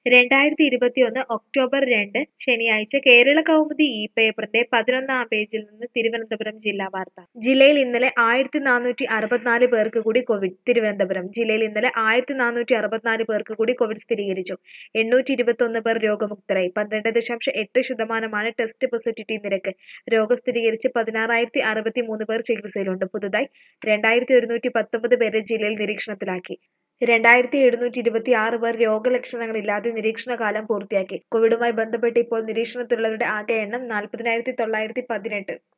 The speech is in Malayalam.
രണ്ടായിരത്തി ഇരുപത്തിയൊന്ന് ഒക്ടോബർ രണ്ട് ശനിയാഴ്ച കേരള കൗമുദി ഈ പേപ്പറിന്റെ പതിനൊന്നാം പേജിൽ നിന്ന് തിരുവനന്തപുരം ജില്ലാ വാർത്ത ജില്ലയിൽ ഇന്നലെ ആയിരത്തി നാനൂറ്റി അറുപത്തിനാല് പേർക്ക് കൂടി കോവിഡ് തിരുവനന്തപുരം ജില്ലയിൽ ഇന്നലെ ആയിരത്തി നാനൂറ്റി അറുപത്തിനാല് പേർക്ക് കൂടി കോവിഡ് സ്ഥിരീകരിച്ചു എണ്ണൂറ്റി ഇരുപത്തൊന്ന് പേർ രോഗമുക്തരായി പന്ത്രണ്ട് ദശാംശം എട്ട് ശതമാനമാണ് ടെസ്റ്റ് പോസിറ്റിവിറ്റി നിരക്ക് രോഗം സ്ഥിരീകരിച്ച് പതിനാറായിരത്തി അറുപത്തി മൂന്ന് പേർ ചികിത്സയിലുണ്ട് പുതുതായി രണ്ടായിരത്തി ഒരുന്നൂറ്റി പത്തൊമ്പത് പേരെ ജില്ലയിൽ നിരീക്ഷണത്തിലാക്കി രണ്ടായിരത്തി എഴുന്നൂറ്റി ഇരുപത്തി ആറ് പേർ രോഗലക്ഷണങ്ങളില്ലാതെ നിരീക്ഷണ കാലം പൂർത്തിയാക്കി കോവിഡുമായി ബന്ധപ്പെട്ട് ഇപ്പോൾ നിരീക്ഷണത്തിലുള്ളവരുടെ ആകെ എണ്ണം നാൽപ്പതിനായിരത്തി തൊള്ളായിരത്തി പതിനെട്ട്